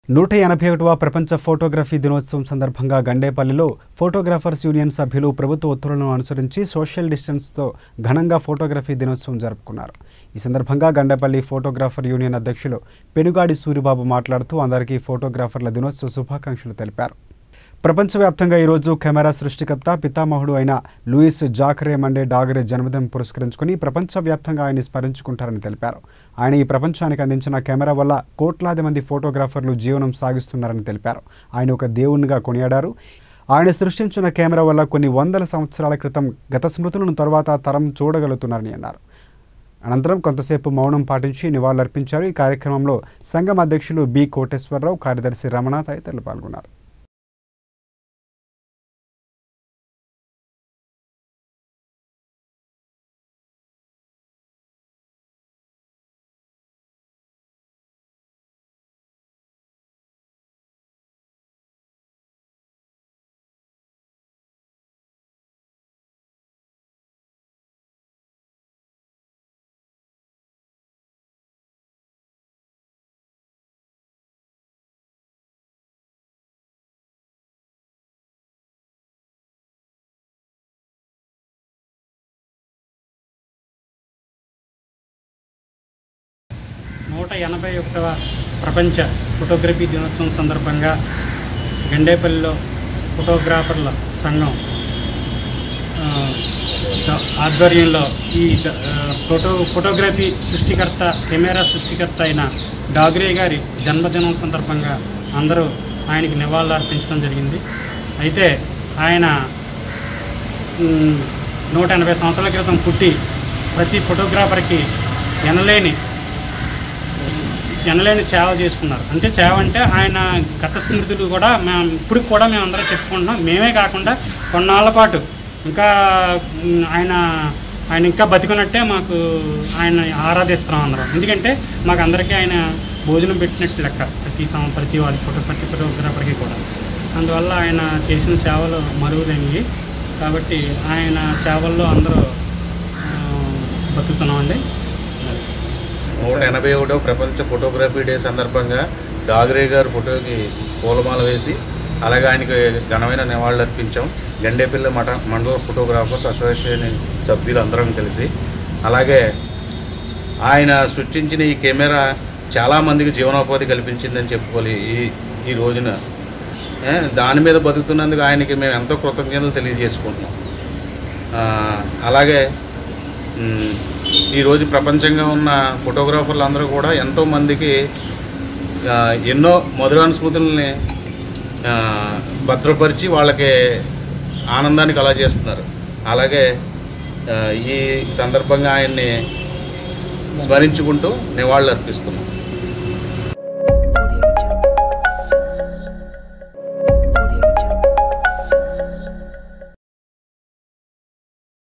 నూట ఎనభై ఒకటవ ప్రపంచ ఫోటోగ్రఫీ దినోత్సవం సందర్భంగా గండేపల్లిలో ఫోటోగ్రాఫర్స్ యూనియన్ సభ్యులు ప్రభుత్వ ఉత్తర్వులను అనుసరించి సోషల్ డిస్టెన్స్తో ఘనంగా ఫోటోగ్రఫీ దినోత్సవం జరుపుకున్నారు ఈ సందర్భంగా గండేపల్లి ఫోటోగ్రాఫర్ యూనియన్ అధ్యక్షులు పెనుగాడి సూరిబాబు మాట్లాడుతూ అందరికీ ఫోటోగ్రాఫర్ల దినోత్సవ శుభాకాంక్షలు తెలిపారు ప్రపంచవ్యాప్తంగా ఈరోజు కెమెరా సృష్టికర్త పితామహుడు అయిన లూయిస్ జాకరే మండే డాగరే జన్మదినం పురస్కరించుకుని ప్రపంచవ్యాప్తంగా ఆయన్ని స్మరించుకుంటారని తెలిపారు ఆయన ఈ ప్రపంచానికి అందించిన కెమెరా వల్ల కోట్లాది మంది ఫోటోగ్రాఫర్లు జీవనం సాగిస్తున్నారని తెలిపారు ఆయన ఒక దేవునిగా కొనియాడారు ఆయన సృష్టించిన కెమెరా వల్ల కొన్ని వందల సంవత్సరాల క్రితం గత స్మృతులను తర్వాత తరం చూడగలుగుతున్నారని అన్నారు అనంతరం కొంతసేపు మౌనం పాటించి నివాళులర్పించారు ఈ కార్యక్రమంలో సంఘం అధ్యక్షులు బి కోటేశ్వరరావు కార్యదర్శి రమణ తదితరులు పాల్గొన్నారు నూట ఎనభై ఒకటవ ప్రపంచ ఫోటోగ్రఫీ దినోత్సవం సందర్భంగా గండేపల్లిలో ఫోటోగ్రాఫర్ల సంఘం ఆ, ద- ఆధ్వర్యంలో ఈ ద- ఆ, ఫోటో ఫోటోగ్రఫీ సృష్టికర్త కెమెరా సృష్టికర్త అయిన డాగ్రే గారి జన్మదినం సందర్భంగా అందరూ ఆయనకి నివాళులు అర్పించడం జరిగింది అయితే ఆయన మ్, నూట ఎనభై సంవత్సరాల క్రితం పుట్టి ప్రతి ఫోటోగ్రాఫర్కి ఎనలేని ఎనలేని సేవ చేసుకున్నారు అంటే సేవ అంటే ఆయన గత స్మృతులు కూడా మేము ఇప్పుడు కూడా మేము అందరం చెప్పుకుంటున్నాం మేమే కాకుండా కొన్నాళ్ళ పాటు ఇంకా మ్, ఆయన ఆయన ఇంకా బతికున్నట్టే మాకు ఆయన ఆరాధిస్తున్నాం అందరం ఎందుకంటే మాకు అందరికీ ఆయన భోజనం పెట్టినట్టు లెక్క ప్రతి సం ప్రతి వాళ్ళ ఫోటో ప్రతి ఫోటోగ్రాఫర్కి కూడా అందువల్ల ఆయన చేసిన సేవలు మరుగులేనివి కాబట్టి ఆయన సేవల్లో అందరూ ఆ, బతుకుతున్నామండి నూట ఎనభై ఒకటో ప్రపంచ ఫోటోగ్రఫీ డే సందర్భంగా డాగరే గారు ఫోటోకి పూలమాల వేసి అలాగే ఆయనకి ఘనమైన నివాళులు అర్పించాం గండేపల్లి మఠ మండల ఫోటోగ్రాఫర్స్ అసోసియేషన్ సభ్యులు అందరం కలిసి అలాగే ఆయన సృష్టించిన ఈ కెమెరా చాలామందికి జీవనోపాధి కల్పించిందని చెప్పుకోవాలి ఈ ఈ రోజున ఏ, దాని మీద బతుకుతున్నందుకు ఆయనకి మేము ఎంతో కృతజ్ఞతలు తెలియజేసుకుంటున్నాం ఆ, అలాగే మ్, ఈరోజు ప్రపంచంగా ఉన్న ఫోటోగ్రాఫర్లు అందరూ కూడా ఎంతోమందికి ఆ, ఎన్నో మధురానుస్మృతుల్ని ఆ, భద్రపరిచి వాళ్ళకి ఆనందాన్ని కలగజేస్తున్నారు అలాగే ఆ, ఈ సందర్భంగా ఆయన్ని స్మరించుకుంటూ నివాళులు అర్పిస్తున్నాం